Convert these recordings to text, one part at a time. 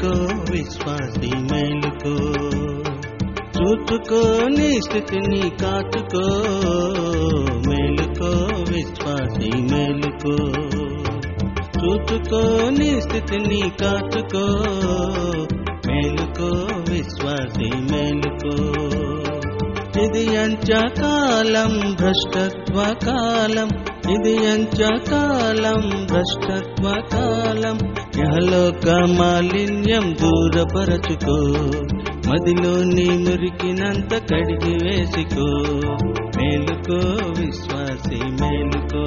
విశ్వాసి మేలుకో చూచుకో నీ స్థితిని కాచుకో మేలుకో విశ్వాసి మేలుకో చూచుకో నీ స్థితిని కాచుకో మేలుకో విశ్వాసి మేలుకో ఇది అంచకాలం భ్రష్టత్వ కాలం ఇది అంచకాలం భ్రష్టత్వ కాలం యహలోక మాలిన్యం దూరపరచుకో మదిలో నీ మురికినంత కడిగి వేసుకో మేలుకో విశ్వాసి మేలుకో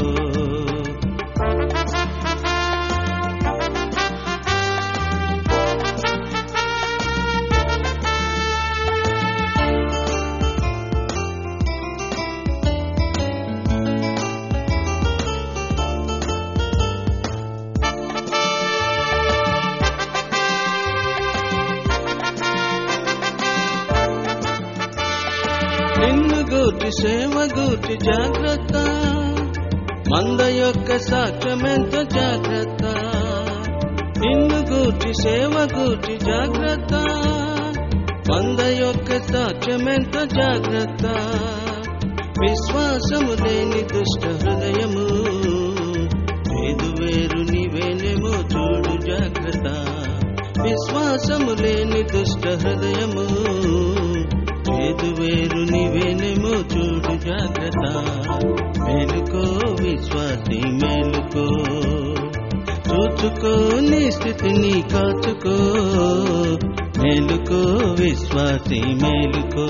నిన్ను గూటి సేవ గూటి జాగ్రత్త మంద యొక్క సాక్ష్యమెంతో జాగ్రత్త నిన్ను గూటి సేవ గూటి జాగ్రత్త మంద యొక్క సాక్ష్యమెంతో జాగ్రత్త విశ్వాసము లేని దుష్ట హృదయము వేదు వేరు నీవేనేమో చూడు జాగ్రత్త విశ్వాసము లేని దుష్ట హృదయము చేదు వేరు నీవేనేమో చూడు జాగ్రత్త మేలుకో విశ్వాసి మేలుకో చూచుకో నీ స్థితిని కాచుకో మేలుకో విశ్వాసి మేలుకో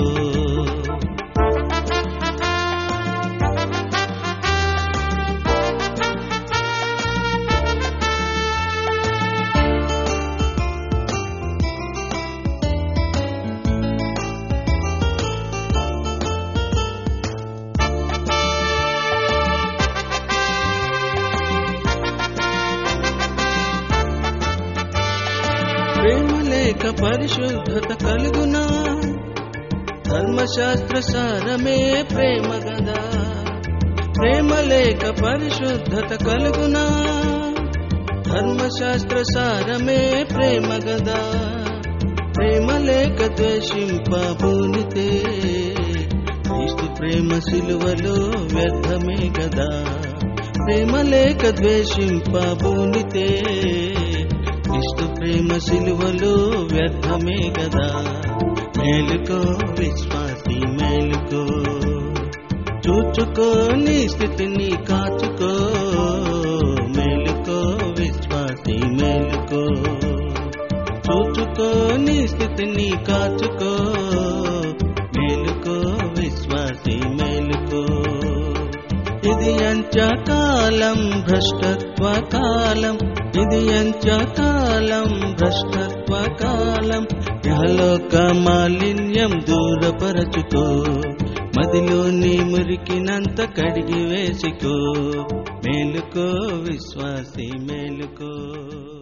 ప్రేమ లేక పరిశుద్ధత కలుగునా ధర్మశాస్త్ర సారమే ప్రేమ గదా ప్రేమ లేక పరిశుద్ధత కలుగునా ధర్మశాస్త్ర సారమే ప్రేమ గదా ప్రేమ లేక ద్వేషింపబూనితే క్రీస్తు ప్రేమ సిలువలో వ్యర్థమే గదా ప్రేమ లేక ద్వేషింపబూనితే క్రీస్తు ప్రేమ సిలువలో వ్యర్థమే గదా మేలుకో విశ్వాసి మేలుకో చూచుకో నీ స్థితిని కాచుకో మేలుకో విశ్వాసి మేలుకో చూచుకో నీ స్థితిని కాచుకో మేలుకో విశ్వాసి మేలుకో ఇది అంచకాలం భ్రష్టత్వ కాలం ఇది అంచకాలం భ్రష్టత్వ కాలం యహలోక మాలిన్యం దూరపరచుకో మదిలో నీ మురికినంత కడిగి వేసుకో మేలుకో విశ్వాసి మేలుకో